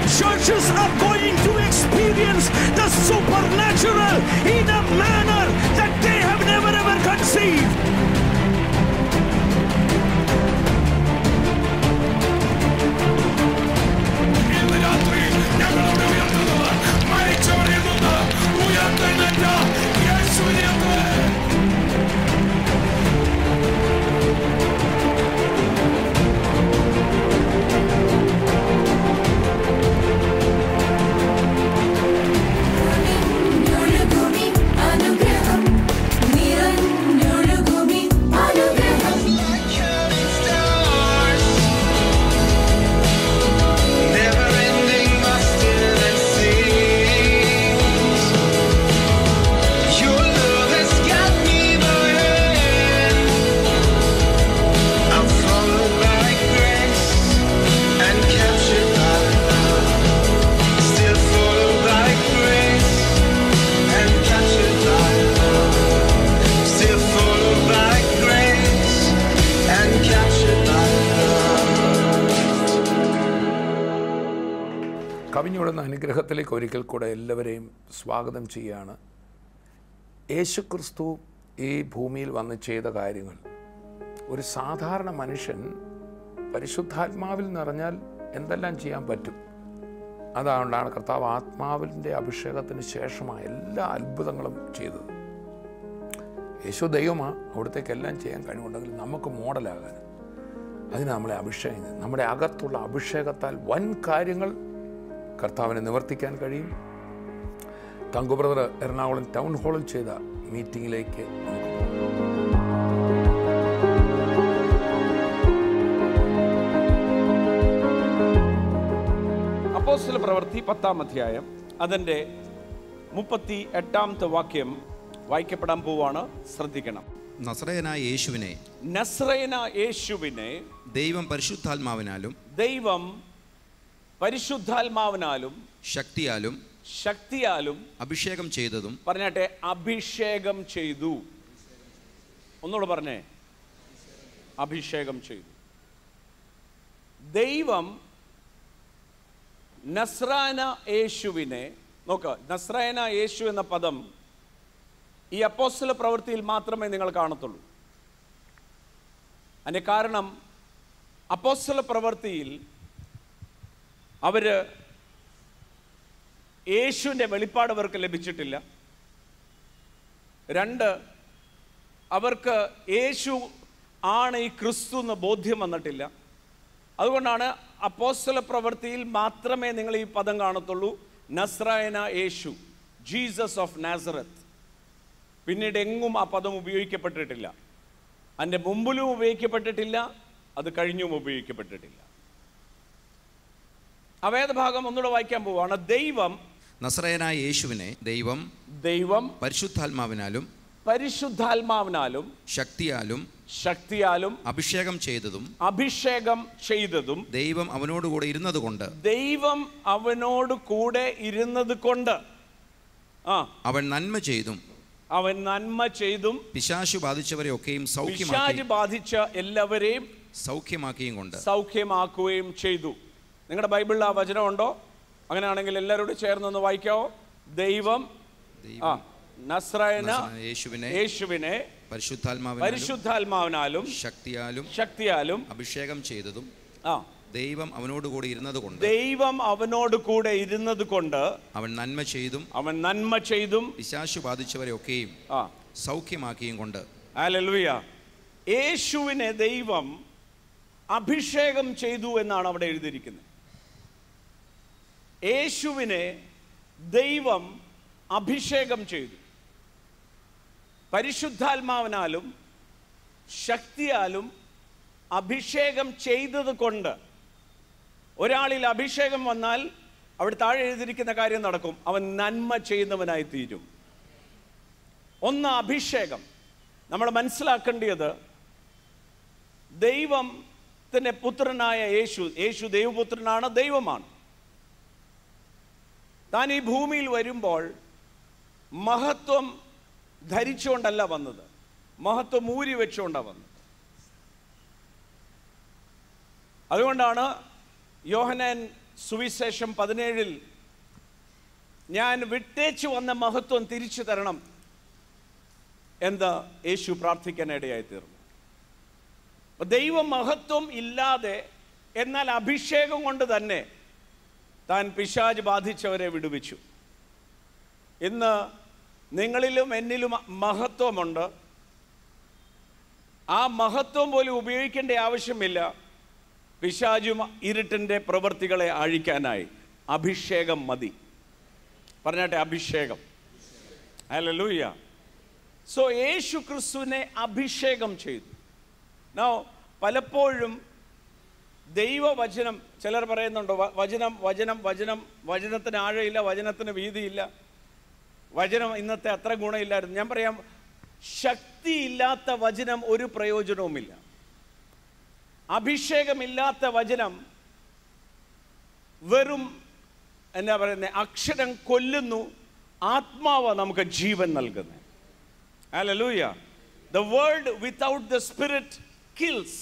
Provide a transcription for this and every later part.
churches are going to experience the supernatural in a manner that they have never ever conceived. ഇന്ന് രാത്രി ഞങ്ങളോട് ഉയർത്തുന്നത് മരിച്ചവരിൽ നിന്ന് ഉയർത്തെഴുന്നേറ്റ യേശുവിനെ പോലെ നിറഞ്ഞൊഴുകുമി അനുഗ്രഹം നിറഞ്ഞൊഴുകുമി അനുഗ്രഹം Never-ending mustard and seeds. Your love has got me by hand. I'm followed by grace and captured by love. Still followed by grace and captured by love. Still followed by grace and captured by love. കവിഞ്ഞൊഴുന്ന അനുഗ്രഹത്തിലേക്ക് ഒരിക്കൽ കൂടെ എല്ലാവരെയും സ്വാഗതം ചെയ്യുകയാണ് യേശുക്രിസ്തു ഈ ഭൂമിയിൽ വന്ന് ചെയ്ത കാര്യങ്ങൾ ഒരു സാധാരണ മനുഷ്യൻ പരിശുദ്ധാത്മാവിൽ നിറഞ്ഞാൽ എന്തെല്ലാം ചെയ്യാൻ പറ്റും അതുകൊണ്ടാണ് കർത്താവ് ആത്മാവിൻ്റെ അഭിഷേകത്തിന് ശേഷമായ എല്ലാ അത്ഭുതങ്ങളും ചെയ്തത് യേശു ദൈവമാണ് അവിടത്തേക്ക് എല്ലാം ചെയ്യാൻ കഴിവുണ്ടെങ്കിൽ നമുക്ക് മോഡലാകാൻ അതിന് നമ്മളെ അഭിഷേകം ചെയ്തു. നമ്മുടെ അകത്തുള്ള അഭിഷേകത്താൽ വൻ കാര്യങ്ങൾ കർത്താവിനെ നിവർത്തിക്കാൻ കഴിയും തങ്കു ബ്രദർ എറണാകുളം ടൗൺ ഹാളിൽ ചെയ്ത മീറ്റിങ്ങിലേക്ക് നമുക്ക് പോകാം അപ്പോസ്തല പ്രവൃത്തി പത്താം അധ്യായം അതിൻ്റെ മുപ്പത്തി എട്ടാമത്തെ വാക്യം വായിക്കപ്പെടാൻ പോവാണ് ശ്രദ്ധിക്കണം നസ്രയനായ യേശുവിനെ നസ്രയന യേശുവിനെ ദൈവം പരിശുദ്ധാത്മാവിനാലും ദൈവം പരിശുദ്ധാത്മാവിനാലും ശക്തിയാലും ശക്തിയാലും അഭിഷേകം ചെയ്തതും പറഞ്ഞാട്ടെ അഭിഷേകം ചെയ്തു ഒന്നുകൂടെ പറഞ്ഞേ അഭിഷേകം ചെയ്തു ദൈവം നസ്രാന യേശുവിനെ നോക്ക് നസ്രായന യേശു എന്ന പദം ഈ അപ്പോസ്തല പ്രവൃത്തിയിൽ മാത്രമേ നിങ്ങൾ കാണത്തുള്ളൂ അതിൻ്റെ കാരണം അപ്പോസ്തല പ്രവൃത്തിയിൽ അവര് യേശുവിൻ്റെ വെളിപ്പാട് അവർക്ക് ലഭിച്ചിട്ടില്ല രണ്ട് അവർക്ക് യേശു ആണ് ഈ ക്രിസ്തു എന്ന് ബോധ്യം വന്നിട്ടില്ല അതുകൊണ്ടാണ് അപ്പോസ്തല പ്രവൃത്തിയിൽ മാത്രമേ നിങ്ങൾ ഈ പദം കാണത്തുള്ളൂ നസ്രായന യേശു ജീസസ് ഓഫ് നാസറത്ത് പിന്നീട് എങ്ങും ആ പദം ഉപയോഗിക്കപ്പെട്ടിട്ടില്ല അതിൻ്റെ മുമ്പിലും ഉപയോഗിക്കപ്പെട്ടിട്ടില്ല അത് കഴിഞ്ഞും ഉപയോഗിക്കപ്പെട്ടിട്ടില്ല ആ വേദഭാഗം ഒന്നുകൂടെ വായിക്കാൻ പോവാണ് ദൈവം നസ്രയനായ യേശുവിനെ ദൈവം ദൈവം പരിശുദ്ധാത്മാവിനാലും പരിശുദ്ധാത്മാവിനാലും ശക്തിയാലും ശക്തിയാലും അഭിഷേകം ചെയ്തതും അഭിഷേകം ചെയ്തതും ദൈവം അവനോടുകൂടെ ഇരുന്നതുകൊണ്ട് ദൈവം അവനോട് കൂടെ ഇരുന്നത് കൊണ്ട് ആ അവൻ നന്മ ചെയ്തും അവൻ നന്മ ചെയ്തും പിശാശു ബാധിച്ചവരെ ഒക്കെയും പിശാച് സൗഖ്യമാക്കി ബാധിച്ച എല്ലാവരെയും സൗഖ്യമാക്കിയും കൊണ്ട് സൗഖ്യമാക്കുകയും ചെയ്തു നിങ്ങളുടെ ബൈബിളിൽ ആ വചനമുണ്ടോ അങ്ങനെയാണെങ്കിൽ എല്ലാവരോടും ചേർന്നൊന്ന് വായിക്കാവോ ദൈവം ആ നസ്രായന നസ്രായനായ യേശുവിനെ യേശുവിനെ പരിശുദ്ധാത്മാവിനാലും പരിശുദ്ധാത്മാവിനാലും ശക്തിയാലും ശക്തിയാലും അഭിഷേകം ചെയ്തതും ആ ദൈവം അവനോടുകൂടെ ഇരുന്നതുകൊണ്ട് ദൈവം അവനോട് കൂടെ ഇരുന്നത് കൊണ്ട് അവൻ നന്മ ചെയ്തും അവൻ നന്മ ചെയ്തും പിശാശു ബാധിച്ചവരെ ഒക്കെയും ആ സൗഖ്യമാക്കിയും കൊണ്ട് ഹല്ലേലൂയ യേശുവിനെ ദൈവം അഭിഷേകം ചെയ്തു എന്നാണ് അവിടെ എഴുതിയിരിക്കുന്നത് യേശുവിനെ ദൈവം അഭിഷേകം ചെയ്തു പരിശുദ്ധാത്മാവിനാലും ശക്തിയാലും അഭിഷേകം ചെയ്തത് കൊണ്ട് ഒരാളിൽ അഭിഷേകം വന്നാൽ അവിടെ താഴെ എഴുതിയിരിക്കുന്ന കാര്യം നടക്കും അവൻ നന്മ ചെയ്യുന്നവനായി തീരും ഒന്ന് അഭിഷേകം നമ്മൾ മനസ്സിലാക്കേണ്ടത് ദൈവത്തിൻ്റെ പുത്രനായ യേശു യേശു ദൈവപുത്രനാണ് ദൈവമാണ് താൻ ഈ ഭൂമിയിൽ വരുമ്പോൾ മഹത്വം ധരിച്ചുകൊണ്ടല്ല വന്നത് മഹത്വം ഊരി വെച്ചുകൊണ്ടാണ് വന്നത് അതുകൊണ്ടാണ് യോഹനാൻ സുവിശേഷം പതിനേഴിൽ ഞാൻ വിട്ടേച്ചു വന്ന മഹത്വം തിരിച്ചു തരണം എന്ന് യേശു പ്രാർത്ഥിക്കാനിടയായി തീർന്നു അപ്പൊ ദൈവ മഹത്വം ഇല്ലാതെ എന്നാൽ അഭിഷേകം കൊണ്ട് തന്നെ താൻ പിശാജ് ബാധിച്ചവരെ വിടുവിച്ചു ഇന്ന് നിങ്ങളിലും എന്നിലും മഹത്വമുണ്ട് ആ മഹത്വം പോലും ഉപയോഗിക്കേണ്ട ആവശ്യമില്ല പിശാചും ഇരുട്ടിൻ്റെ പ്രവൃത്തികളെ അഴിക്കാനായി അഭിഷേകം മതി പറഞ്ഞാട്ടെ അഭിഷേകം ഹല്ലേലൂയ സോ യേശു ക്രിസ്തുവിനെ അഭിഷേകം ചെയ്തു നോ പലപ്പോഴും ദൈവവചനം ചിലർ പറയുന്നുണ്ട് വ- വചനം വചനം വചനം വചനത്തിന് ആഴയില്ല വചനത്തിന് വീതിയില്ല വചനം ഇന്നത്തെ അത്ര ഗുണമില്ലായിരുന്നു ഞാൻ പറയാം ശക്തിയില്ലാത്ത വചനം ഒരു പ്രയോജനവുമില്ല അഭിഷേകമില്ലാത്ത വചനം വെറും എന്താ പറയുന്നത് അക്ഷരം കൊല്ലുന്നു ആത്മാവ് നമുക്ക് ജീവൻ നൽകുന്നത് alleluia the world without the spirit kills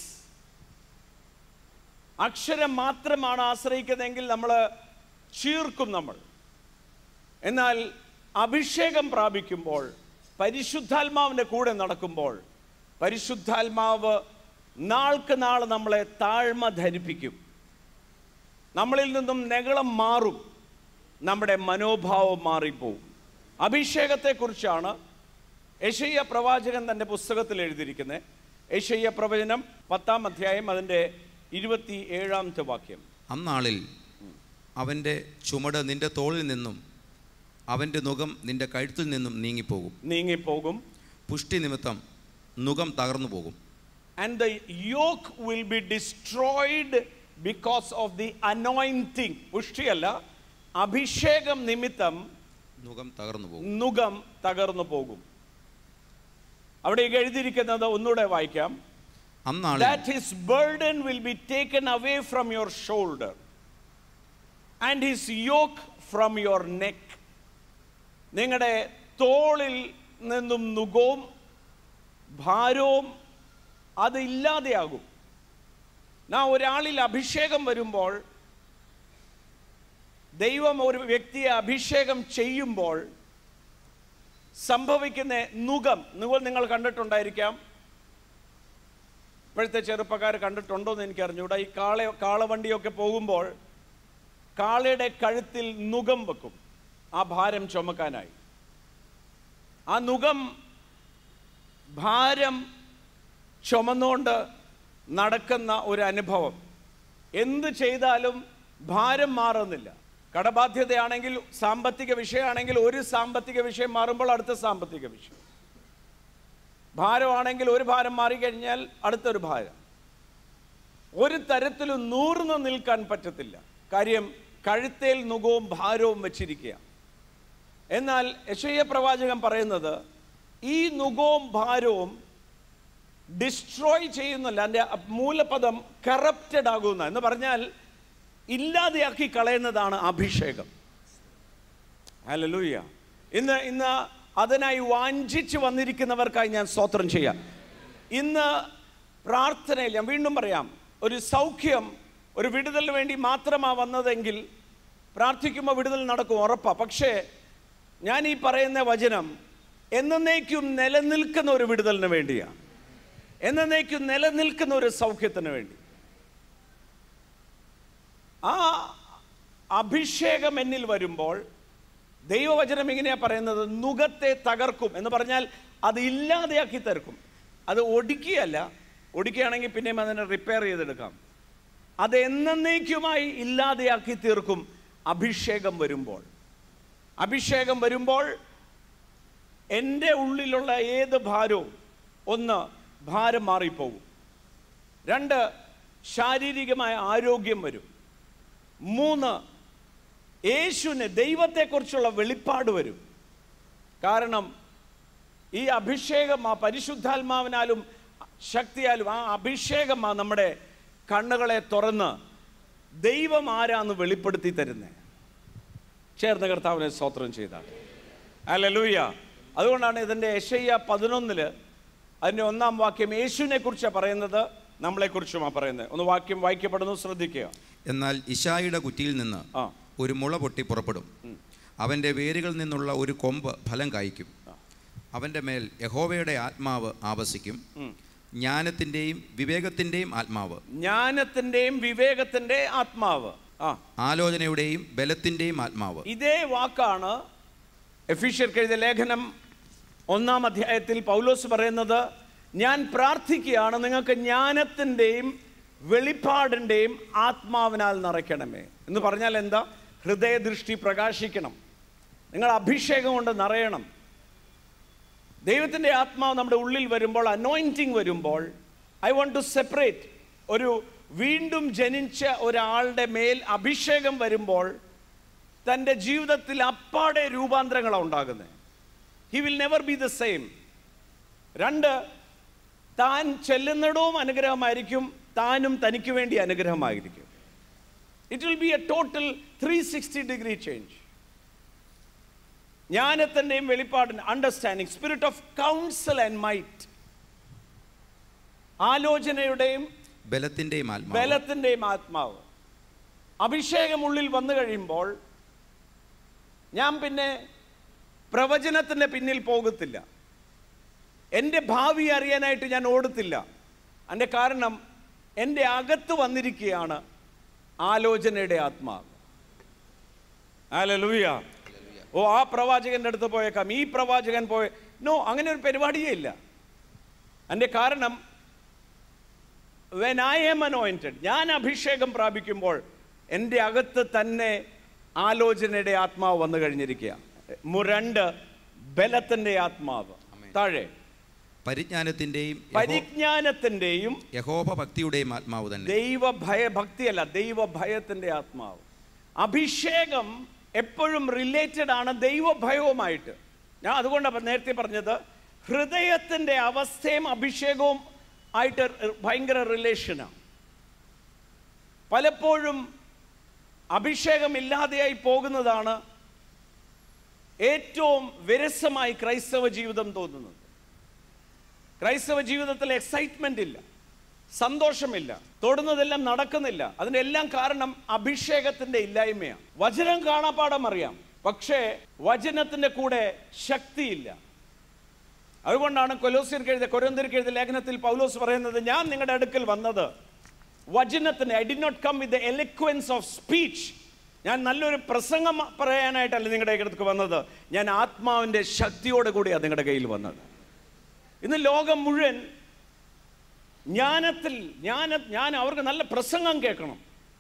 അക്ഷരം മാത്രമാണ് ആശ്രയിക്കുന്നതെങ്കിൽ നമ്മൾ ചീർക്കും നമ്മൾ എന്നാൽ അഭിഷേകം പ്രാപിക്കുമ്പോൾ പരിശുദ്ധാത്മാവിൻ്റെ കൂടെ നടക്കുമ്പോൾ പരിശുദ്ധാത്മാവ് നാൾക്ക് നാൾ നമ്മളെ താഴ്മ ധരിപ്പിക്കും നമ്മളിൽ നിന്നും നെകളം മാറും നമ്മുടെ മനോഭാവം മാറിപ്പോവും അഭിഷേകത്തെക്കുറിച്ചാണ് യശയ്യ പ്രവാചകൻ തൻ്റെ പുസ്തകത്തിൽ എഴുതിയിരിക്കുന്നത് യശയ്യ പ്രവചനം പത്താം അധ്യായം അതിൻ്റെ ഇരുപത്തി ഏഴാമത്തെ വാക്യം അന്നാളിൽ അവൻ്റെ ചുമട് നിന്റെ തോളിൽ നിന്നും അവൻ്റെ നുകം നിന്റെ കഴുത്തിൽ നിന്നും നീങ്ങിപ്പോകും നീങ്ങിപ്പോകും പുഷ്ടി നിമിത്തം നുകം തകർന്നു പോകും and the yoke will be destroyed because of the anointing പുഷ്ടിയല്ല അഭിഷേകം നിമിത്തം നുകം തകർന്നു പോകും നുകം തകർന്നു പോകും അവിടെ എഴുതിയിരിക്കുന്നത് ഒന്നുകൂടെ വായിക്കാം അന്നാളിൽ that his burden will be taken away from your shoulder and his yoke from your neck നിങ്ങളുടെ തോളിൽ നിന്നും നുകവും ഭാരവും അത് ഇല്ലാതെയാകും നാ ഒരാളിൽ അഭിഷേകം വരുമ്പോൾ ദൈവം ഒരു വ്യക്തിയെ അഭിഷേകം ചെയ്യുമ്പോൾ സംഭവിക്കുന്ന നുകം നുകം നിങ്ങൾ കണ്ടിട്ടുണ്ടായിരിക്കാം ഇപ്പോഴത്തെ ചെറുപ്പക്കാർ കണ്ടിട്ടുണ്ടോ എന്ന് എനിക്ക് അറിഞ്ഞൂടാ ഈ കാള കാളവണ്ടിയൊക്കെ പോകുമ്പോൾ കാളയുടെ കഴുത്തിൽ നുകം വെക്കും ആ ഭാരം ചുമക്കാനായി ആ നുകം ഭാരം ചുമന്നുകൊണ്ട് നടക്കുന്ന ഒരു അനുഭവം എന്ത് ചെയ്താലും ഭാരം മാറുന്നില്ല കടബാധ്യതയാണെങ്കിൽ സാമ്പത്തിക വിഷയമാണെങ്കിൽ ഒരു സാമ്പത്തിക വിഷയം മാറുമ്പോൾ അടുത്ത സാമ്പത്തിക വിഷയം ഭാരമാണെങ്കിൽ ഒരു ഭാരം മാറിക്കഴിഞ്ഞാൽ അടുത്തൊരു ഭാരം ഒരു തരത്തിലും നൂർന്ന് നിൽക്കാൻ പറ്റത്തില്ല കാര്യം കഴുത്തേൽ നുകവും ഭാരവും വെച്ചിരിക്കുക എന്നാൽ യശയ്യ പ്രവാചകൻ പറയുന്നത് ഈ നുകവും ഭാരവും ഡിസ്ട്രോയ് ചെയ്യുന്നില്ല എൻ്റെ മൂലപദം കറപ്റ്റഡ് ആകുന്ന എന്ന് പറഞ്ഞാൽ ഇല്ലാതെയാക്കി കളയുന്നതാണ് അഭിഷേകം ഹല്ലേലൂയ ഇന്ന് ഇന്ന് അതിനായി വാഞ്ചിച്ച് വന്നിരിക്കുന്നവർക്കായി ഞാൻ സ്തോത്രം ചെയ്യാം ഇന്ന് പ്രാർത്ഥനയിൽ ഞാൻ വീണ്ടും പറയാം ഒരു സൗഖ്യം ഒരു വിടുതലിന് വേണ്ടി മാത്രമാണ് വന്നതെങ്കിൽ പ്രാർത്ഥിക്കുമ്പോൾ വിടുതൽ നടക്കും ഉറപ്പാണ് പക്ഷേ ഞാൻ ഈ പറയുന്ന വചനം എന്നേക്കും നിലനിൽക്കുന്ന ഒരു വിടുതലിന് വേണ്ടിയാണ് എന്നേക്കും നിലനിൽക്കുന്ന ഒരു സൗഖ്യത്തിന് വേണ്ടി ആ അഭിഷേകം എന്നിൽ വരുമ്പോൾ ദൈവവചനം ഇങ്ങനെയാ പറയുന്നത് നുഖത്തെ തകർക്കും എന്ന് പറഞ്ഞാൽ അത് ഇല്ലാതെയാക്കി തീർക്കും അത് ഒടുക്കിയല്ല ഒടുക്കുകയാണെങ്കിൽ പിന്നെയും അതിനെ റിപ്പയർ ചെയ്തെടുക്കാം അത് എന്നേക്കുമായി ഇല്ലാതെയാക്കി തീർക്കും അഭിഷേകം വരുമ്പോൾ അഭിഷേകം വരുമ്പോൾ എൻ്റെ ഉള്ളിലുള്ള ഏത് ഭാരവും ഒന്ന് ഭാരം മാറിപ്പോകും രണ്ട് ശാരീരികമായ ആരോഗ്യം വരും മൂന്ന് യേശുവിന് ദൈവത്തെക്കുറിച്ചുള്ള വെളിപ്പാട് വരും കാരണം ഈ അഭിഷേകം ആ പരിശുദ്ധാത്മാവിനാലും ശക്തിയാലും ആ അഭിഷേകം ആ നമ്മുടെ കണ്ണുകളെ തുറന്ന് ദൈവം ആരാന്ന് വെളിപ്പെടുത്തി തരുന്നത് ചേർന്ന് കർത്താവിനെ സ്തോത്രം ചെയ്താണ് അല്ലലൂയ അതുകൊണ്ടാണ് ഇതിൻ്റെ യശയ്യ പതിനൊന്നില് അതിൻ്റെ ഒന്നാം വാക്യം യേശുവിനെ കുറിച്ചാണ് പറയുന്നത് നമ്മളെക്കുറിച്ചുമാണ് പറയുന്നത് ഒന്ന് വാക്യം വായിക്കപ്പെടുന്നു ശ്രദ്ധിക്കുക എന്നാൽ ഇശായിയുടെ കുറ്റിയിൽ നിന്ന് ആ. ഒരു മുള പൊട്ടി പുറപ്പെടും അവൻ്റെ വേരുകളിൽ നിന്നുള്ള ഒരു കൊമ്പ് ഫലം കായ്ക്കും അവൻ്റെ മേൽ യഹോവയുടെ ആത്മാവ് ആവസിക്കും ജ്ഞാനത്തിൻ്റെയും വിവേകത്തിൻ്റെയും ആത്മാവ് ജ്ഞാനത്തിന്റെയും വിവേകത്തിന്റെ ആത്മാവ് ആ ആലോചനയുടെയും ബലത്തിൻ്റെയും ആത്മാവ് ഇതേ വാക്കാണ് എഫീഷ്യർക്ക് എഴുതിയ ലേഖനം ഒന്നാം അധ്യായത്തിൽ പൗലോസ് പറയുന്നത് ഞാൻ പ്രാർത്ഥിക്കുകയാണ് നിങ്ങൾക്ക് ജ്ഞാനത്തിൻ്റെയും വെളിപ്പാടിൻ്റെയും ആത്മാവിനാൽ നിറയ്ക്കണമേ എന്ന് പറഞ്ഞാൽ എന്താ ഹൃദയദൃഷ്ടി പ്രകാശിക്കണം നിങ്ങൾ അഭിഷേകം കൊണ്ട് നിറയണം ദൈവത്തിൻ്റെ ആത്മാവ് നമ്മുടെ ഉള്ളിൽ വരുമ്പോൾ അനോയിൻറ്റിങ് വരുമ്പോൾ ഐ വോണ്ട് ടു സെപ്പറേറ്റ് ഒരു വീണ്ടും ജനിച്ച ഒരാളുടെ മേൽ അഭിഷേകം വരുമ്പോൾ തൻ്റെ ജീവിതത്തിൽ അപ്പാടെ രൂപാന്തരങ്ങളാണ് ഉണ്ടാകുന്നത് he will never be the same രണ്ട് താൻ ചെല്ലുന്നിടവും അനുഗ്രഹമായിരിക്കും താനും തനിക്ക് വേണ്ടി അനുഗ്രഹമായിരിക്കും it will be a total three sixty degree change ജ്ഞാനത്തിൻ്റെയും വെളിപ്പാടിന് understanding spirit of council and might ആലോചനയുടെയും ബലത്തിൻ്റെയും ആത്മാവ് ബലത്തിൻ്റെയും ആത്മാവ് അഭിഷേകം ഉള്ളിൽ വന്നു കഴിയുമ്പോൾ ഞാൻ പിന്നെ പ്രവചനത്തിൻ്റെ പിന്നിൽ പോകത്തില്ല എൻ്റെ ഭാവി അറിയാനായിട്ട് ഞാൻ ഓടത്തില്ല അതിൻ്റെ കാരണം എൻ്റെ അകത്ത് വന്നിരിക്കുകയാണ് ആലോചനയുടെ ആത്മാവ് ഹല്ലേലൂയ ഓ ആ പ്രവാചകൻ്റെ അടുത്ത് പോയേക്കാം ഈ പ്രവാചകൻ പോയ നോ അങ്ങനെ ഒരു പരിപാടിയേ ഇല്ല അതിൻ്റെ കാരണം വെൻ ഐ എം അനോയിൻറ്റഡ് ഞാൻ അഭിഷേകം പ്രാപിക്കുമ്പോൾ എൻ്റെ അകത്ത് തന്നെ ആലോചനയുടെ ആത്മാവ് വന്നു കഴിഞ്ഞിരിക്കുക മു- രണ്ട് ബലത്തിൻ്റെ ആത്മാവ് താഴെ പരിജ്ഞാനത്തിൻ്റെയും പരിജ്ഞാനത്തിൻ്റെയും യഹോഭ ഭക്തിയുടെയും ആത്മാവ് തന്നെ ദൈവ ഭയഭക്തിയല്ല ദൈവ ഭയത്തിൻ്റെ ആത്മാവ് അഭിഷേകം എപ്പോഴും റിലേറ്റഡ് ആണ് ദൈവഭയവുമായിട്ട് ഞാൻ അതുകൊണ്ടാണ് നേരത്തെ പറഞ്ഞത് ഹൃദയത്തിൻ്റെ അവസ്ഥയും അഭിഷേകവും ആയിട്ട് ഭയങ്കര റിലേഷനാണ് പലപ്പോഴും അഭിഷേകമില്ലാതെയായി പോകുന്നതാണ് ഏറ്റവും വിരസമായി ക്രൈസ്തവ ജീവിതം തോന്നുന്നത് ക്രൈസ്തവ ജീവിതത്തിൽ എക്സൈറ്റ്മെന്റ് ഇല്ല സന്തോഷമില്ല തൊടുന്നതെല്ലാം നടക്കുന്നില്ല അതിനെല്ലാം കാരണം അഭിഷേകത്തിന്റെ ഇല്ലായ്മയാണ് വചനം കാണാപ്പാടം അറിയാം പക്ഷേ വചനത്തിന്റെ കൂടെ ശക്തിയില്ല അതുകൊണ്ടാണ് കൊലോസിയർക്ക് എഴുതിയ കൊരന്തിർക്ക് എഴുതിയ ലേഖനത്തിൽ പൗലോസ് പറയുന്നത് ഞാൻ നിങ്ങളുടെ അടുക്കൽ വന്നത് വചനത്തിന് I did not come with eloquence of speech ഞാൻ നല്ലൊരു പ്രസംഗം പറയാനായിട്ടല്ല നിങ്ങളുടെ അടുത്ത് വന്നത് ഞാൻ ആത്മാവിൻ്റെ ശക്തിയോട് കൂടിയാണ് നിങ്ങളുടെ കയ്യിൽ വന്നത് ഇന്ന് ലോകം മുഴുവൻ ജ്ഞാനത്തിൽ ജ്ഞാന ഞാൻ അവർക്ക് നല്ല പ്രസംഗം കേൾക്കണം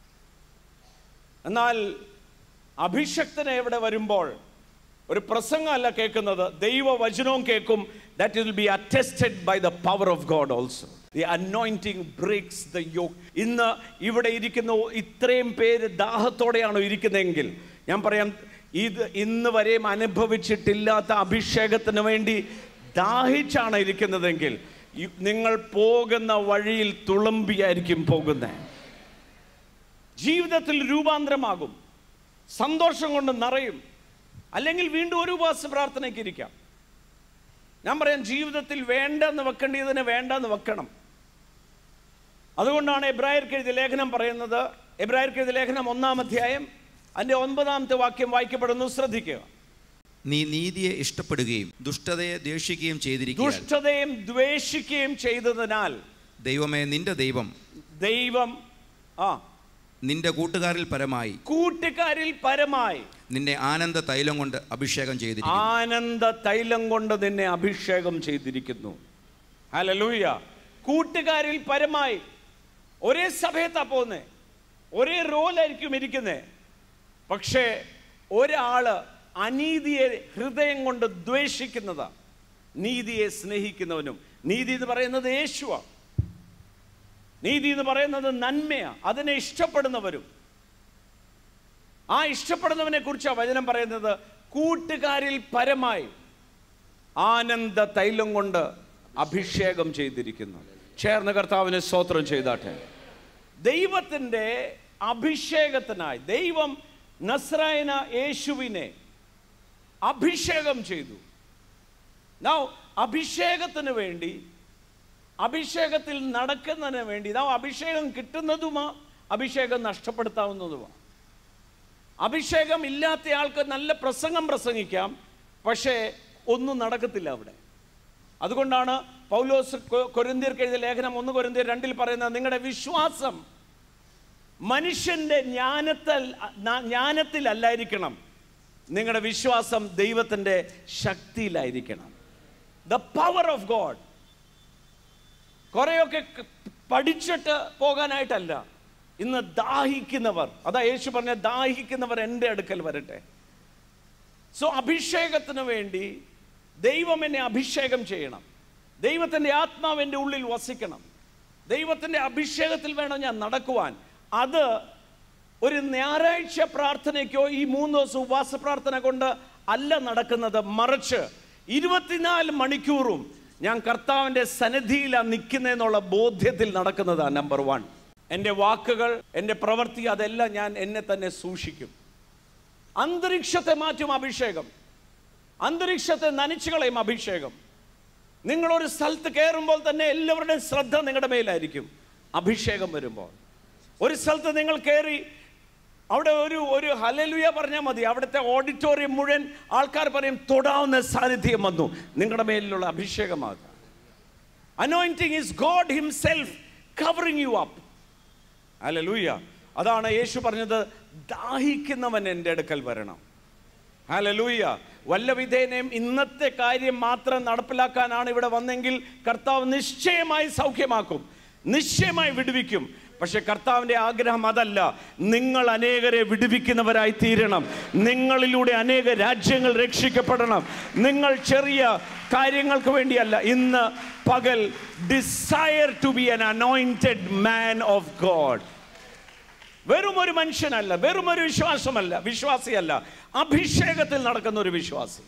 എന്നാൽ അഭിഷക്തനെ എവിടെ വരുമ്പോൾ ഒരു പ്രസംഗമല്ല കേൾക്കുന്നത് ദൈവവചനവും കേൾക്കും that will be attested by the power of God also the anointing breaks the yoke ഇന്ന് ഇവിടെ ഇരിക്കുന്ന ഇത്രയും പേര് ദാഹത്തോടെയാണോ ഇരിക്കുന്നതെങ്കിൽ ഞാൻ പറയാം ഇത് ഇന്ന് വരെയും അനുഭവിച്ചിട്ടില്ലാത്ത അഭിഷേകത്തിന് വേണ്ടി ദാഹിച്ചാണ് ഇരിക്കുന്നതെങ്കിൽ ഈ- നിങ്ങൾ പോകുന്ന വഴിയിൽ തുളുമ്പിയായിരിക്കും പോകുന്നത് ജീവിതത്തിൽ രൂപാന്തരമാകും സന്തോഷം കൊണ്ട് നിറയും അല്ലെങ്കിൽ വീണ്ടും ഒരു ഉപവാസ പ്രാർത്ഥനയ്ക്ക് ഇരിക്കാം ഞാൻ പറയാം ജീവിതത്തിൽ വേണ്ടെന്ന് വെക്കേണ്ടതിന് വേണ്ടെന്ന് വെക്കണം അതുകൊണ്ടാണ് എബ്രായർക്ക് എഴുതിയ ലേഖനം പറയുന്നത് എബ്രായർക്ക് എഴുതിയ ലേഖനം ഒന്നാം അധ്യായം അതിൻ്റെ ഒൻപതാമത്തെ വാക്യം വായിക്കപ്പെടുന്നു ശ്രദ്ധിക്കുക നീ നീതിയെ ഇഷ്ടപ്പെടുകയും ദുഷ്ടതയെ ദേഷിക്കുകയും ചെയ്തിരിക്കുക ദുഷ്ടതയും ദ്വേഷിക്കുകയും ചെയ്തതിനാൽ ദൈവമേ നിന്റെ ദൈവം ദൈവം ആ നിന്റെ കൂട്ടുകാരിൽ പരമായി കൂട്ടുകാരിൽ പരമായി നിന്നെ ആനന്ദ തൈലം കൊണ്ട് അഭിഷേകം ചെയ്തിരിക്കുന്നു ആനന്ദ തൈലം കൊണ്ട് നിന്നെ അഭിഷേകം ചെയ്തിരിക്കുന്നു ഹലലൂയ കൂട്ടുകാരിൽ പരമായി ഒരേ സഭയത്താ പോകുന്നേ ഒരേ റോലായിരിക്കും ഇരിക്കുന്നേ പക്ഷേ ഒരാള് അനീതിയെ ഹൃദയം കൊണ്ട് ദ്വേഷിക്കുന്നതാ നീതിയെ സ്നേഹിക്കുന്നവനും നീതി എന്ന് പറയുന്നത് യേശുവാണ് നീതി എന്ന് പറയുന്നത് നന്മയാണ് അതിനെ ഇഷ്ടപ്പെടുന്നവരും ആ ഇഷ്ടപ്പെടുന്നവനെ കുറിച്ചാണ് വചനം പറയുന്നത് കൂട്ടുകാരിൽ പരമായി ആനന്ദ തൈലം കൊണ്ട് അഭിഷേകം ചെയ്തിരിക്കുന്നു ചേർന്ന കർത്താവിനെ സ്തോത്രം ചെയ്താട്ടെ ദൈവത്തിൻ്റെ അഭിഷേകത്തിനായി ദൈവം നസ്രായന യേശുവിനെ അഭിഷേകം ചെയ്തു നാ അഭിഷേകത്തിന് വേണ്ടി അഭിഷേകത്തിൽ നടക്കുന്നതിന് വേണ്ടി നാം അഭിഷേകം കിട്ടുന്നതുമാ അഭിഷേകം നഷ്ടപ്പെടുത്താവുന്നതുമാണ് അഭിഷേകം ഇല്ലാത്ത ആൾക്ക് നല്ല പ്രസംഗം പ്രസംഗിക്കാം പക്ഷേ ഒന്നും നടക്കത്തില്ല അവിടെ അതുകൊണ്ടാണ് പൗലോസ് കൊ- കൊരിന്ത്യർക്ക് എഴുതിയ ലേഖനം ഒന്ന് കൊരിന്ത്യർ രണ്ടിൽ പറയുന്നത് നിങ്ങളുടെ വിശ്വാസം മനുഷ്യന്റെ ജ്ഞാനത്തിൽ ജ്ഞാനത്തിലല്ലായിരിക്കണം നിങ്ങളുടെ വിശ്വാസം ദൈവത്തിൻ്റെ ശക്തിയിലായിരിക്കണം ദ പവർ ഓഫ് ഗോഡ് കുറേയൊക്കെ ക- പഠിച്ചിട്ട് പോകാനായിട്ടല്ല ഇന്ന് ദാഹിക്കുന്നവർ അതാ യേശു പറഞ്ഞ ദാഹിക്കുന്നവർ എൻ്റെ അടുക്കൽ വരട്ടെ സോ അഭിഷേകത്തിന് വേണ്ടി ദൈവം എന്നെ അഭിഷേകം ചെയ്യണം ദൈവത്തിൻ്റെ ആത്മാവ് എൻ്റെ ഉള്ളിൽ വസിക്കണം ദൈവത്തിൻ്റെ അഭിഷേകത്തിൽ വേണം ഞാൻ നടക്കുവാൻ അത് ഒരു ഞായറാഴ്ച പ്രാർത്ഥനയ്ക്കോ ഈ മൂന്ന് ദിവസം ഉപവാസ പ്രാർത്ഥന കൊണ്ട് അല്ല നടക്കുന്നത് മറിച്ച് ഇരുപത്തിനാല് മണിക്കൂറും ഞാൻ കർത്താവിൻ്റെ സന്നിധിയിലാണ് നിൽക്കുന്നതെന്നുള്ള ബോധ്യത്തിൽ നടക്കുന്നതാണ് നമ്പർ വൺ എൻ്റെ വാക്കുകൾ എൻ്റെ പ്രവൃത്തി അതെല്ലാം ഞാൻ എന്നെ തന്നെ സൂക്ഷിക്കും അന്തരീക്ഷത്തെ മാറ്റും അഭിഷേകം അന്തരീക്ഷത്തെ നനച്ചു കളയും അഭിഷേകം നിങ്ങളൊരു സ്ഥലത്ത് കയറുമ്പോൾ തന്നെ എല്ലാവരുടെയും ശ്രദ്ധ നിങ്ങളുടെ മേലായിരിക്കും അഭിഷേകം വരുമ്പോൾ ഒരു സ്ഥലത്ത് നിങ്ങൾ കയറി അവിടെ ഒരു ഒരു ഹലലുയ പറഞ്ഞാൽ മതി അവിടുത്തെ ഓഡിറ്റോറിയം മുഴുവൻ ആൾക്കാർ പറയും തൊടാവുന്ന സാന്നിധ്യം വന്നു നിങ്ങളുടെ മേലിലുള്ള അഭിഷേകമാകുക anointing is God himself covering you up hallelujah അതാണ് യേശു പറഞ്ഞത് ദാഹിക്കുന്നവൻ എൻ്റെ അടുക്കൽ വരണം ഹലലൂയ വല്ല വിധേനയും ഇന്നത്തെ കാര്യം മാത്രം നടപ്പിലാക്കാനാണ് ഇവിടെ വന്നെങ്കിൽ കർത്താവ് നിശ്ചയമായി സൗഖ്യമാക്കും നിശ്ചയമായി വിടുവിക്കും പക്ഷെ കർത്താവിൻ്റെ ആഗ്രഹം അതല്ല നിങ്ങൾ അനേകരെ വിടുവിക്കുന്നവരായി തീരണം നിങ്ങളിലൂടെ അനേക രാജ്യങ്ങൾ രക്ഷിക്കപ്പെടണം നിങ്ങൾ ചെറിയ കാര്യങ്ങൾക്ക് വേണ്ടിയല്ല ഇന്ന് പകൽ desire to be an anointed man of God വെറും ഒരു മനുഷ്യനല്ല വെറും ഒരു വിശ്വാസമല്ല വിശ്വാസിയല്ല അഭിഷേകത്തിൽ നടക്കുന്ന ഒരു വിശ്വാസി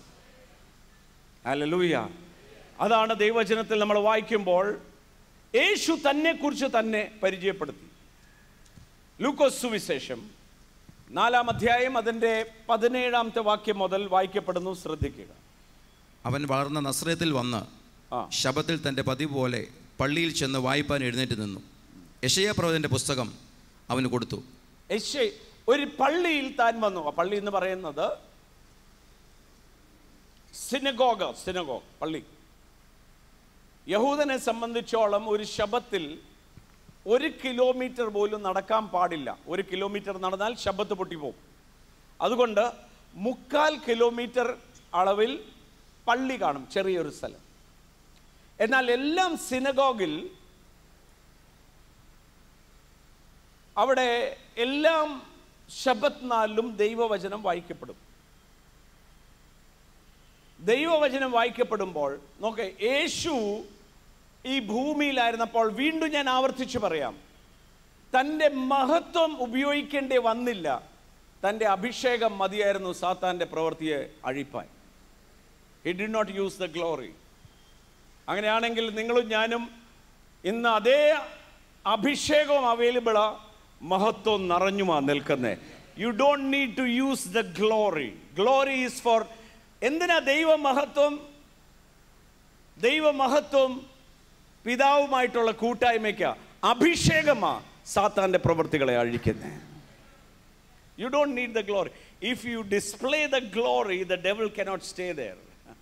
അല്ലലൂയ അതാണ് ദൈവചനത്തിൽ നമ്മൾ വായിക്കുമ്പോൾ യേശു തന്നെ കുറിച്ച് തന്നെ പരിചയപ്പെടുത്തി ലൂക്കോസ് സുവിശേഷം നാലാം അധ്യായം അതിൻ്റെ പതിനേഴാമത്തെ വാക്യം മുതൽ വായിക്കപ്പെടുന്നു ശ്രദ്ധിക്കുക അവൻ വളർന്ന നസ്രയത്തിൽ വന്ന് ആ. ശബത്തിൽ തൻ്റെ പതിവ് പോലെ പള്ളിയിൽ ചെന്ന് വായിപ്പാൻ എഴുന്നേറ്റ് നിന്നു യശയ പ്രവചൻ്റെ പുസ്തകം അവന് കൊടുത്തു യശ്ശേ ഒരു പള്ളിയിൽ താൻ വന്നു ആ പള്ളി എന്ന് പറയുന്നത് സിനഗോഗ് സിനഗോഗ് പള്ളി യഹൂദനെ സംബന്ധിച്ചോളം ഒരു ശബത്തിൽ ഒരു കിലോമീറ്റർ പോലും നടക്കാൻ പാടില്ല ഒരു കിലോമീറ്റർ നടന്നാൽ ശബത്ത് പൊട്ടിപ്പോവും അതുകൊണ്ട് മുക്കാൽ കിലോമീറ്റർ അളവിൽ പള്ളി കാണും ചെറിയൊരു സ്ഥലം എന്നാൽ എല്ലാം സിനഗോഗിൽ അവിടെ എല്ലാം ശബത്ത് നാളിലും ദൈവവചനം വായിക്കപ്പെടും ദൈവവചനം വായിക്കപ്പെടുമ്പോൾ നോക്കെ യേശു ഈ ഭൂമിയിലായിരുന്നപ്പോൾ വീണ്ടും ഞാൻ ആവർത്തിച്ചു പറയാം തൻ്റെ മഹത്വം ഉപയോഗിക്കേണ്ടി വന്നില്ല തൻ്റെ അഭിഷേകം മതിയായിരുന്നു സാത്താൻ്റെ പ്രവൃത്തിയെ അഴിപ്പാൻ he did not use the glory അങ്ങനെയാണെങ്കിൽ നിങ്ങളും ഞാനും ഇന്ന് അതേ അഭിഷേകവും അവൈലബിളാ മഹത്വം നിറഞ്ഞുമാ നിൽക്കുന്നേ you don't need to use the glory glory is for എന്തിനാ ദൈവമഹത്വം ദൈവമഹത്വം പിതാവുമായിട്ടുള്ള കൂട്ടായ്മയ്ക്ക് അഭിഷേകമാ സാത്താന്റെ പ്രവൃത്തികളെ അഴിക്കുന്നത് you don't need the glory if you display the glory the devil cannot stay there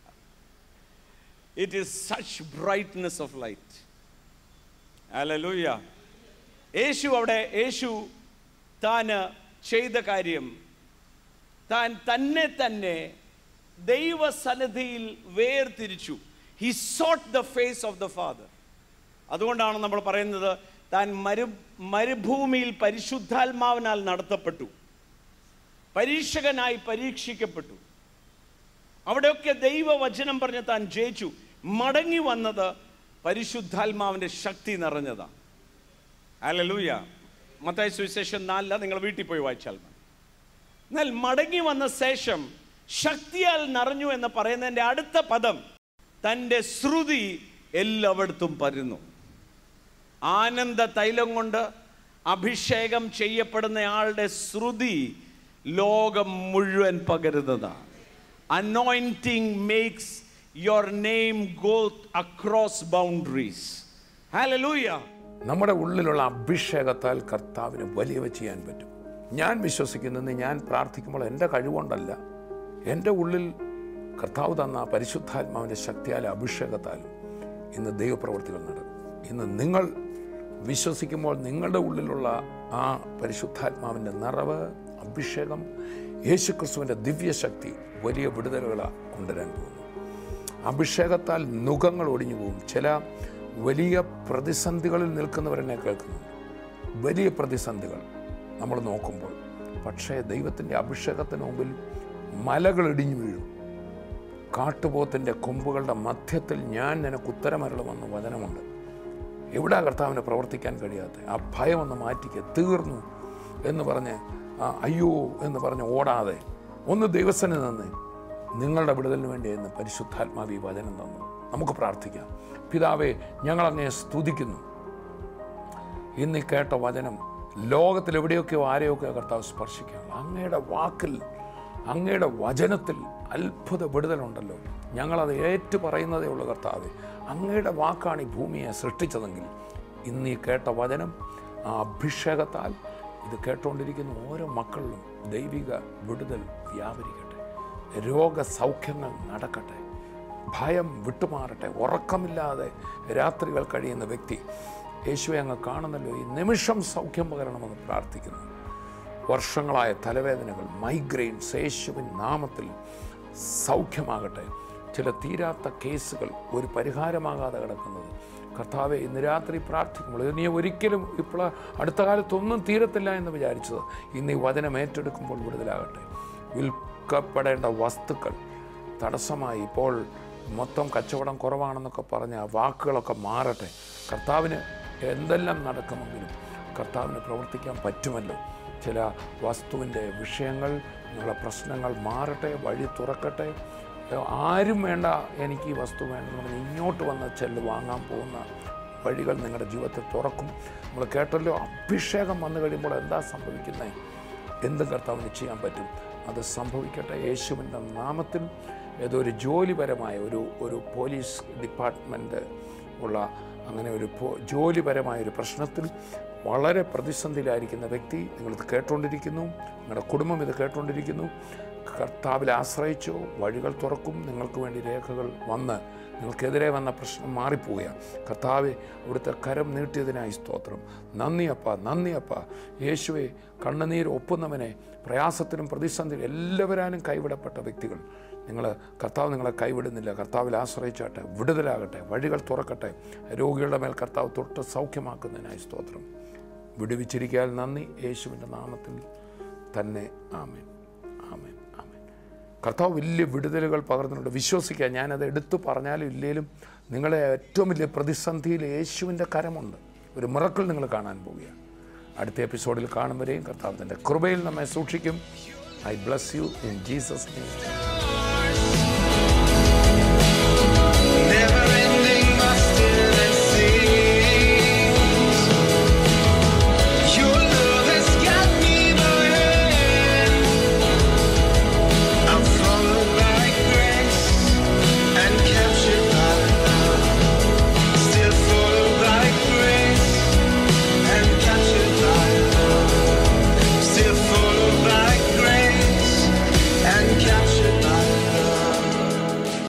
it is such brightness of light alleluia Yesu അവിടെ യേശു താന് ചെയ്ത കാര്യം താൻ തന്നെ തന്നെ ദൈവസന്നിധിയിൽ വേർതിരിച്ചു he sought the face of the Father അതുകൊണ്ടാണ് നമ്മൾ പറയുന്നത് താൻ മരു മരുഭൂമിയിൽ പരിശുദ്ധാത്മാവിനാൽ നടത്തപ്പെട്ടു പരീക്ഷകനായി പരീക്ഷിക്കപ്പെട്ടു അവിടെയൊക്കെ ദൈവവചനം പറഞ്ഞ് താൻ ജയിച്ചു മടങ്ങി വന്നത് പരിശുദ്ധാത്മാവിൻ്റെ ശക്തി നിറഞ്ഞതാണ് അല്ലലൂയ മത്തായ സുവിശേഷം നാലില നിങ്ങൾ വീട്ടിൽ പോയി വായിച്ചാൽ മതി എന്നാൽ മടങ്ങി വന്ന ശേഷം ശക്തിയാൽ നിറഞ്ഞു എന്ന് പറയുന്നതിൻ്റെ അടുത്ത പദം തൻ്റെ ശ്രുതി എല്ലായിടത്തും പരുന്നു ആനന്ദ തൈലം കൊണ്ട് അഭിഷേകം ചെയ്യപ്പെടുന്ന ആളുടെ ശ്രുതി ലോകം മുഴുവൻ പകരുന്നതാണ് anointing makes your name go across boundaries hallelujah നമ്മുടെ ഉള്ളിലുള്ള അഭിഷേകത്താൽ കർത്താവിന് വലിയവ ചെയ്യാൻ പറ്റും ഞാൻ വിശ്വസിക്കുന്നത് ഞാൻ പ്രാർത്ഥിക്കുമ്പോൾ എൻ്റെ കഴിവുകൊണ്ടല്ല എൻ്റെ ഉള്ളിൽ കർത്താവ് തന്ന ആ പരിശുദ്ധാത്മാവിൻ്റെ ശക്തിയാലും അഭിഷേകത്താലും ഇന്ന് ദൈവപ്രവൃത്തികൾ നടക്കും ഇന്ന് നിങ്ങൾ വിശ്വസിക്കുമ്പോൾ നിങ്ങളുടെ ഉള്ളിലുള്ള ആ പരിശുദ്ധാത്മാവിൻ്റെ നിറവ് അഭിഷേകം യേശുക്രിസ്തുവിൻ്റെ ദിവ്യശക്തി വലിയ വിടുതലുകളാണ് കൊണ്ടുവരാൻ പോകുന്നു അഭിഷേകത്താൽ നുഖങ്ങൾ ഒടിഞ്ഞു പോകും ചില വലിയ പ്രതിസന്ധികളിൽ നിൽക്കുന്നവരെന്നെ കേൾക്കുന്നുണ്ട് വലിയ പ്രതിസന്ധികൾ നമ്മൾ നോക്കുമ്പോൾ പക്ഷേ ദൈവത്തിൻ്റെ അഭിഷേകത്തിന് മുമ്പിൽ മലകൾ ഇടിഞ്ഞു വീഴും കാട്ടുപോത്തിൻ്റെ കൊമ്പുകളുടെ മധ്യത്തിൽ ഞാൻ നിനക്ക് ഉത്തരമരളുമെന്ന് വചനമുണ്ട് എവിടെ കർത്താവിന് പ്രവർത്തിക്കാൻ കഴിയാത്ത ആ ഭയം ഒന്ന് മാറ്റിക്ക് തീർന്നു എന്ന് പറഞ്ഞ് ആ അയ്യോ എന്ന് പറഞ്ഞ് ഓടാതെ ഒന്ന് ദിവസന് നിന്ന് നിങ്ങളുടെ വിടുതലിന് വേണ്ടി എന്ന് പരിശുദ്ധാത്മാവി വചനം തന്നു നമുക്ക് പ്രാർത്ഥിക്കാം പിതാവേ ഞങ്ങളങ്ങയെ സ്തുതിക്കുന്നു ഇന്ന് ഈ കേട്ട വചനം ലോകത്തിൽ എവിടെയൊക്കെയോ ആരെയൊക്കെയോ കർത്താവ് സ്പർശിക്കുകയാണ് അങ്ങയുടെ വാക്കിൽ അങ്ങയുടെ വചനത്തിൽ അത്ഭുത വിടുതലുണ്ടല്ലോ ഞങ്ങളത് ഏറ്റു പറയുന്നതേ ഉള്ളൂ കർത്താവ് അങ്ങയുടെ വാക്കാണ് ഈ ഭൂമിയെ സൃഷ്ടിച്ചതെങ്കിൽ ഇന്ന് ഈ കേട്ട വചനം ആ അഭിഷേകത്താൽ ഇത് കേട്ടുകൊണ്ടിരിക്കുന്ന ഓരോ മക്കളിലും ദൈവിക വിടുതൽ വ്യാപരിക്കട്ടെ രോഗസൗഖ്യങ്ങൾ നടക്കട്ടെ ഭയം വിട്ടുമാറട്ടെ ഉറക്കമില്ലാതെ രാത്രികൾ കഴിയുന്ന വ്യക്തി യേശുവെ അങ്ങ് കാണുന്നല്ലോ ഈ നിമിഷം സൗഖ്യം പകരണമെന്ന് പ്രാർത്ഥിക്കുന്നു വർഷങ്ങളായ തലവേദനകൾ മൈഗ്രെയിൻസ് യേശുവിൻ നാമത്തിൽ സൗഖ്യമാകട്ടെ ചില തീരാത്ത കേസുകൾ ഒരു പരിഹാരമാകാതെ കിടക്കുന്നത് കർത്താവെ ഇന്ന് രാത്രി പ്രാർത്ഥിക്കുമ്പോൾ ഇത് നീ ഒരിക്കലും ഇപ്പോൾ അടുത്ത കാലത്തൊന്നും തീരത്തില്ല എന്ന് വിചാരിച്ചത് ഇന്ന് ഈ വചനം ഏറ്റെടുക്കുമ്പോൾ വിടുതലാകട്ടെ വിൽക്കപ്പെടേണ്ട വസ്തുക്കൾ തടസ്സമായി ഇപ്പോൾ മൊത്തം കച്ചവടം കുറവാണെന്നൊക്കെ പറഞ്ഞ ആ വാക്കുകളൊക്കെ മാറട്ടെ കർത്താവിന് എന്തെല്ലാം നടക്കുമെങ്കിലും കർത്താവിന് പ്രവർത്തിക്കാൻ പറ്റുമല്ലോ ചില വസ്തുവിൻ്റെ വിഷയങ്ങൾ നിങ്ങളുടെ പ്രശ്നങ്ങൾ മാറട്ടെ വഴി തുറക്കട്ടെ ആരും വേണ്ട എനിക്ക് ഈ വസ്തു വേണ്ടെന്ന് പറഞ്ഞ് ഇങ്ങോട്ട് വന്ന് ചെല്ല് വാങ്ങാൻ പോകുന്ന വഴികൾ നിങ്ങളുടെ ജീവിതത്തിൽ തുറക്കും നമ്മൾ കേട്ടല്ലോ അഭിഷേകം വന്നു കഴിയുമ്പോൾ എന്താ സംഭവിക്കുന്നത് എന്തും കർത്താവിന് ചെയ്യാൻ പറ്റും അത് സംഭവിക്കട്ടെ യേശുവിൻ്റെ നാമത്തിൽ ഏതോ ഒരു ജോലിപരമായ ഒരു ഒരു പോലീസ് ഡിപ്പാർട്ട്മെൻറ്റ് ഉള്ള അങ്ങനെ ഒരു പോ- ജോലിപരമായ ഒരു പ്രശ്നത്തിൽ വളരെ പ്രതിസന്ധിയിലായിരിക്കുന്ന വ്യക്തി നിങ്ങളിത് കേട്ടുകൊണ്ടിരിക്കുന്നു നിങ്ങളുടെ കുടുംബം ഇത് കേട്ടുകൊണ്ടിരിക്കുന്നു കർത്താവിൽ ആശ്രയിച്ചോ വഴികൾ തുറക്കും നിങ്ങൾക്ക് വേണ്ടി രേഖകൾ വന്ന് നിങ്ങൾക്കെതിരെ വന്ന പ്രശ്നം മാറിപ്പോവുകയാണ് കർത്താവെ അവിടുത്തെ കരം നീട്ടിയതിനായി സ്തോത്രം നന്ദിയപ്പ നന്ദിയപ്പ യേശുവെ കണ്ണുനീർ ഒപ്പുന്നവനെ പ്രയാസത്തിനും പ്രതിസന്ധിയിലും എല്ലാവരാലും കൈവിടപ്പെട്ട വ്യക്തികൾ നിങ്ങൾ കർത്താവ് നിങ്ങളെ കൈവിടുന്നില്ല കർത്താവിൽ ആശ്രയിച്ചാട്ടെ വിടുതലാകട്ടെ വഴികൾ തുറക്കട്ടെ രോഗികളുടെ മേൽ കർത്താവ് തൊട്ട് സൗഖ്യമാക്കുന്നതിനായി സ്തോത്രം വിടുവിച്ചിരിക്കാൻ നന്ദി യേശുവിൻ്റെ നാമത്തിൽ തന്നെ ആമേൻ ആമേൻ ആമേൻ കർത്താവ് വലിയ വിടുതലുകൾ പകർന്നുണ്ട് വിശ്വസിക്കുക ഞാനത് എടുത്തു പറഞ്ഞാലും ഇല്ലേലും നിങ്ങളെ ഏറ്റവും വലിയ പ്രതിസന്ധിയിൽ യേശുവിൻ്റെ കരമുണ്ട് ഒരു മിറക്കൾ നിങ്ങൾ കാണാൻ പോവുകയാണ് അടുത്ത എപ്പിസോഡിൽ കാണും വരെയും കർത്താവ് തൻ്റെ കൃപയിൽ നമ്മെ സൂക്ഷിക്കും I bless you in Jesus name